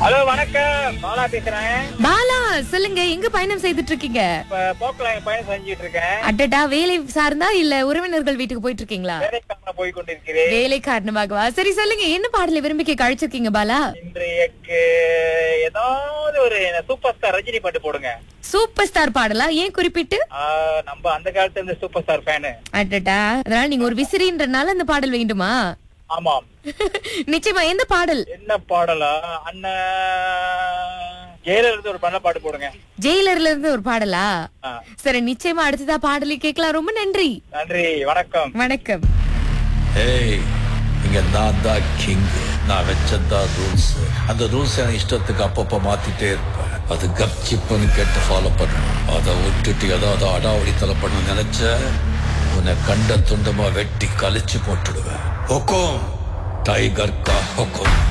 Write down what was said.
hello வணக்கம் பாலா பேசுறேன் பாலா சொல்லுங்க எங்க பயணம் செய்துட்டு இருக்கீங்க இப்ப போக்குல பயணம் செஞ்சுட்டு இருக்கேன் அடடா வேலை சார்ந்தா இல்ல உறவினர்கள் வீட்டுக்கு போயிட்டு இருக்கீங்களா வேலைக்காக போய் கொண்டிருக்கிறேன் வேலை காரணமாகவா சரி சொல்லுங்க என்ன பாடலை விரும்பி கேட்க அழைச்சிருக்கீங்க பாலா இன்றைக்கு ஏதாவது ஒரு சூப்பர் ஸ்டார் ரஜினி பாட்டு போடுங்க சூப்பர் ஸ்டார் பாடலா ஏன் குறிப்பிட்டு ஆ, நம்ம அந்த காலத்துல இருந்து சூப்பர் ஸ்டார் ஃபேனு அடடா அதனால நீங்க ஒரு விசிறின்றனால அந்த பாடல் வேண்டுமா ஆமாம் நிச்சயமா எந்த பாடல் என்ன பாடலா அண்ணன் ஜெயில இருந்து ஒரு பண்ண பாட்டு போடுங்க ஜெயிலர்ல இருந்து ஒரு பாடலா ஆ, சரி நிச்சயமா அடுத்ததா பாடலை கேட்கலாம் ரொம்ப நன்றி நன்றி வணக்கம் வணக்கம் ஏய் இங்க நான் தான் கிங் நான் வச்சதான் ரூல்ஸ் அந்த ரூல்ஸ் என் இஷ்டத்துக்கு அப்பப்ப மாத்திட்டே இருப்பேன் அது கப்சிப்புன்னு கேட்டு ஃபாலோ பண்ணணும் அதை விட்டுட்டு ஏதாவது அடாவடித்தலை பண்ண நினைச்ச உன்னை கண்ட துண்டமா வெட்டி கழிச்சு போட்டுடுவேன் ஹொக்கோம் டைகர் கா ஹொக்கோம்